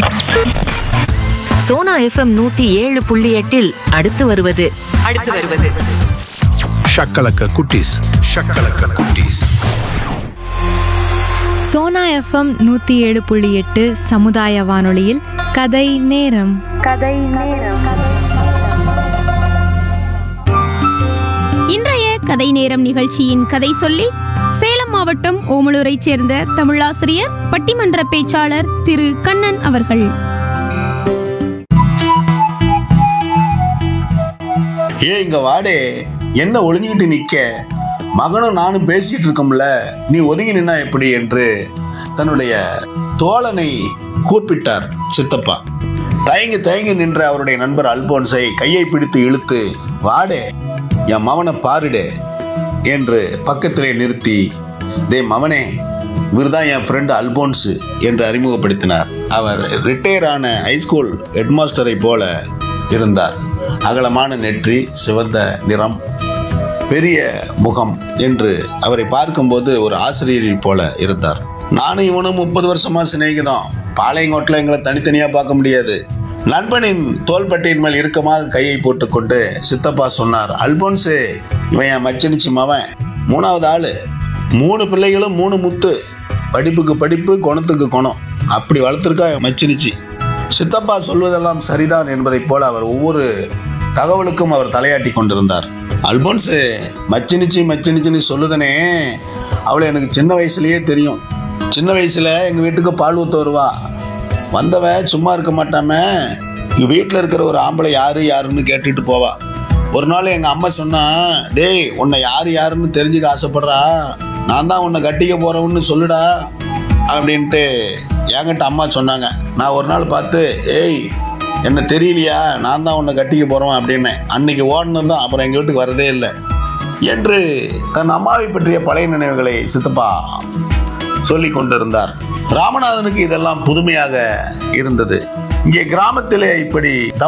Sona FM நூத்தி ஏழு புள்ளி எட்டில் அடுத்து வருவது அடுத்து வருவது ஷக்கலக்க குட்டீஸ் ஷக்கலக்க குட்டீஸ் சோனா எஃப்எம் நூற்றி ஏழு புள்ளி எட்டு சமுதாய வானொலியில் கதை நேரம் இன்றைய கதை நேரம் நிகழ்ச்சியின் கதை சொல்லி சேலம் மாவட்டம் ஓமலூரைச் சேர்ந்த தமிழாசிரியர் பட்டிமன்ற பேச்சாளர் திரு கண்ணன் அவர்கள் ஏ இங்க வாடே என்ன ஒளிஞ்சுக்கிட்டு நிக்க மகனும் நானும் பேசிட்டு இருக்கோம்ல நீ ஒதுங்கி நின்னா எப்படி என்று தன்னுடைய தோழனை கூப்பிட்டார் சித்தப்பா தயங்கி தயங்கி நின்ற அவருடைய நண்பர் அல்போன்ஸை கையை பிடித்து இழுத்து வாடே என் மவனை பாருடே என்று பக்கத்திலே நிறுத்தி டே மவனே இவர்தான் என் ஃப்ரெண்டு அல்போன்ஸ் என்று அறிமுகப்படுத்தினார் அவர் ரிட்டையர் ஆன ஹைஸ்கூல் ஹெட்மாஸ்டரை போல இருந்தார் அகலமான நெற்றி சிவந்த நிறம் பெரிய முகம் என்று அவரை பார்க்கும்போது ஒரு ஆசிரியரை போல இருந்தார் நானும் இவனும் முப்பது வருஷமா சிநேகிதம் பாளையங்கோட்டில் எங்களை தனித்தனியா பார்க்க முடியாது நண்பனின் தோள்பட்டையின் மேல் இறுக்கமாக கையை போட்டுக்கொண்டு சித்தப்பா சொன்னார் அல்போன்ஸு இவன் என் மச்சனிச்சு மவன் மூணாவது ஆளு மூணு பிள்ளைகளும் மூணு முத்து படிப்புக்கு படிப்பு குணத்துக்கு குணம் அப்படி வளர்த்துருக்கா என் மச்சினிச்சி சித்தப்பா சொல்வதெல்லாம் சரிதான் என்பதைப் போல அவர் ஒவ்வொரு தகவலுக்கும் அவர் தலையாட்டி கொண்டிருந்தார் அல்போன்ஸு மச்சினிச்சி மச்சினிச்சின்னு சொல்லுதனே அவளை எனக்கு சின்ன வயசுலயே தெரியும் சின்ன வயசுல எங்க வீட்டுக்கு பால் ஊத்த வருவா வந்தவன் சும்மா இருக்க மாட்டாம எங்க வீட்டில் இருக்கிற ஒரு ஆம்பளை யாரு யாருன்னு கேட்டுட்டு போவா ஒரு நாள் எங்க அம்மா சொன்னா டேய் உன்னை யாரு யாருன்னு தெரிஞ்சுக்க ஆசைப்படுறா நான் தான் உன்னை கட்டிக்க போறவன்னு சொல்லுடா அப்படின்ட்டு என்கிட்ட அம்மா சொன்னாங்க நான் ஒரு நாள் பார்த்து ஏய் என்ன தெரியலையா நான் தான் உன்னை கட்டிக்க போறோம் அப்படின்னு அன்னைக்கு ஓடணும் தான் அப்புறம் எங்கள் வீட்டுக்கு வரதே இல்லை என்று தன் அம்மாவை பற்றிய பழைய நினைவுகளை சித்தப்பா சொல்லிக் கொண்டிருந்தார் ராமநாதனுக்கு இதெல்லாம் புதுமையாக இருந்தது இங்கே கிராமத்திலே இப்படி